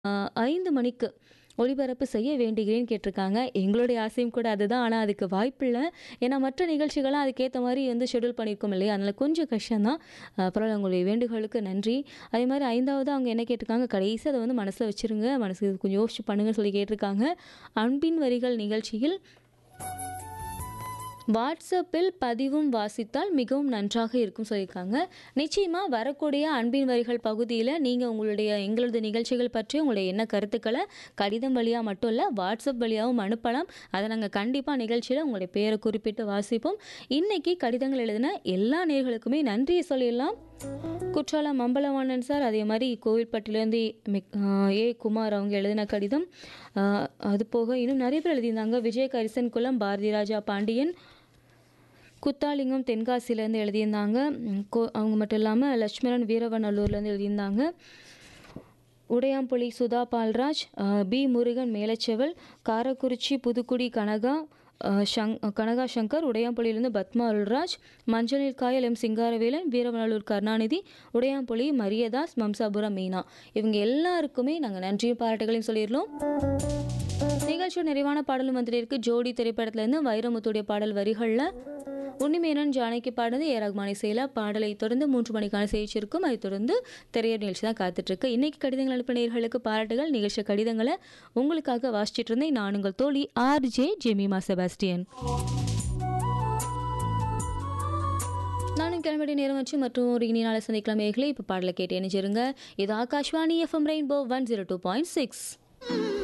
ஐந்து மணிக்கு ஒளிபரப்பு செய்ய வேண்டுகிறேன்னு கேட்டிருக்காங்க எங்களுடைய ஆசையும் கூட அதுதான் ஆனால் அதுக்கு வாய்ப்பில்லை ஏன்னா மற்ற நிகழ்ச்சிகள்லாம் அதுக்கேற்ற மாதிரி வந்து ஷெடியூல் பண்ணியிருக்கோம் இல்லையா அதனால் கொஞ்சம் கஷ்டம்தான் பரவாயில்ல உங்களுடைய வேண்டுகோளுக்கு நன்றி அதே மாதிரி ஐந்தாவது அவங்க என்ன கேட்டிருக்காங்க கடைசி அதை வந்து மனசில் வச்சுருங்க மனசுக்கு கொஞ்சம் யோசிச்சு பண்ணுங்கன்னு சொல்லி கேட்டிருக்காங்க அன்பின் வரிகள் நிகழ்ச்சியில் வாட்ஸ்அப்பில் பதிவும் வாசித்தால் மிகவும் நன்றாக இருக்கும் சொல்லியிருக்காங்க நிச்சயமாக வரக்கூடிய அன்பின் வரிகள் பகுதியில் நீங்கள் உங்களுடைய எங்களது நிகழ்ச்சிகள் பற்றி உங்களுடைய என்ன கருத்துக்களை கடிதம் வழியாக மட்டும் இல்லை வாட்ஸ்அப் வழியாகவும் அனுப்பலாம் அதை நாங்கள் கண்டிப்பாக நிகழ்ச்சியில் உங்களுடைய பேரை குறிப்பிட்டு வாசிப்போம் இன்னைக்கு கடிதங்கள் எழுதின எல்லா நேர்களுக்குமே நன்றியை சொல்லிடலாம் குற்றாலம் மம்பலவாணன் சார் அதே மாதிரி கோவில்பட்டிலேருந்து மிக்- ஆஹ் ஏ குமார் அவங்க எழுதின கடிதம் ஆஹ் அது போக இன்னும் நிறைய பேர் எழுதியிருந்தாங்க விஜய் கரிசன் குளம் பாரதி ராஜா பாண்டியன் குத்தாலிங்கம் தென்காசியிலேருந்து எழுதியிருந்தாங்க ம், கோ அவங்க மட்டும் இல்லாமல் லட்சுமணன் வீரவநல்லூர்லேருந்து எழுதியிருந்தாங்க Udayampuli Sudha Paulraj ah P Murugan Melachseval Karakurichi Pudukudi Kanaka ah சங் கனகா சங்கர் உடையாம்புலியிலிருந்து பத்மா அருள்ராஜ் மஞ்சளில் காயல் எம் சிங்காரவேலன் வீரவநல்லூர் கருணாநிதி உடையாம்புலி மரியதாஸ் மம்சாபுரம் மீனா இவங்க எல்லாருக்குமே நாங்கள் நன்றியும் பாராட்டுகளையும் சொல்லிடலாம் நிகழ்ச்சியோட நிறைவான பாடலும் வந்துட்டு இருக்கு ஜோடி திரைப்படத்திலேருந்து வைரமுத்துடைய பாடல் வரிகளில் உன்னிமேனன் ஜானகி பாடுறது ஏ ரகுமானி செய்யல பாடலை தொடர்ந்து மூன்று மணிக்கான செய்தி இருக்கும் அதை தொடர்ந்து திரையர் நிகழ்ச்சி தான் காத்துட்ருக்கு இன்னைக்கு கடிதங்கள் அனுப்பின நேயர்களுக்கு பாராட்டுகள் நிகழ்ச்சி கடிதங்களை உங்களுக்காக வாசிச்சிட்டு இருந்தேன் நான் உங்கள் தோழி ஆர் ஜே ஜெமிமா செபாஸ்டியன் நானும் கிளம்பிய நேரம் வச்சு மற்றும் ஒரு இனி நாளை சந்திக்கலாம் நேயர்களே இப்போ பாடலை கேட்டு இணைஞ்சிருங்க இது Akashvani FM rainbow one zero two point six